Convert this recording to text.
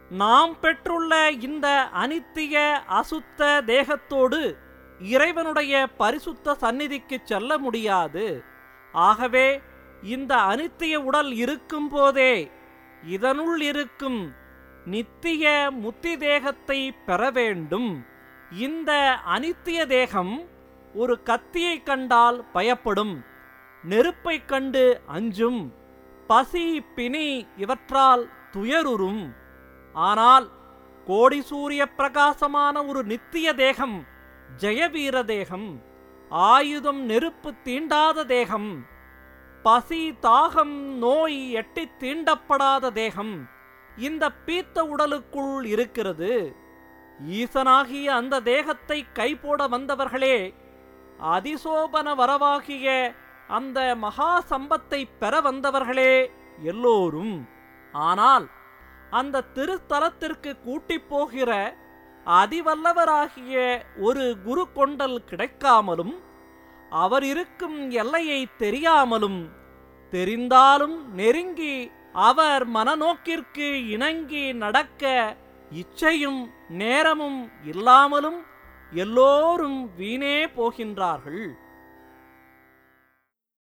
நாம் பெற்றுள்ள இந்த அனித்திய அசுத்த தேகத்தோடு இறைவனுடைய பரிசுத்த சந்நிதிக்கு செல்ல முடியாது ஆகவே இந்த அனித்திய உடல் இருக்கும் போதே இதனுள் இருக்கும் நித்திய முத்தி தேகத்தை பெற வேண்டும் இந்த அனித்திய தேகம் ஒரு கத்தியை கண்டால் பயப்படும் நெருப்பைக் கண்டு அஞ்சும் பசி பிணி இவற்றால் துயருறும் ஆனால் கோடி சூரிய பிரகாசமான ஒரு நித்திய தேகம் ஜெயவீர தேகம் ஆயுதம் நெருப்பு தீண்டாத தேகம் பசி தாகம் நோய் எட்டி தீண்டப்படாத தேகம் இந்த பீத்த உடலுக்குள் இருக்கிறது ஈசனாகிய அந்த தேகத்தை கைபோட வந்தவர்களே அதிசோபன வரவாகிய அந்த மகா சம்பத்தை பெற வந்தவர்களே எல்லோரும் ஆனால் அந்த திருத்தலத்திற்கு கூட்டிப் போகிற அதிவல்லவராகிய ஒரு குரு கொண்டல் கிடைக்காமலும் அவர் இருக்கும் எல்லையை தெரியாமலும் தெரிந்தாலும் நெருங்கி அவர் மனநோக்கிற்கு இணங்கி நடக்க இச்சையும் நேரமும் இல்லாமலும் எல்லோரும் வீணே போகின்றார்கள்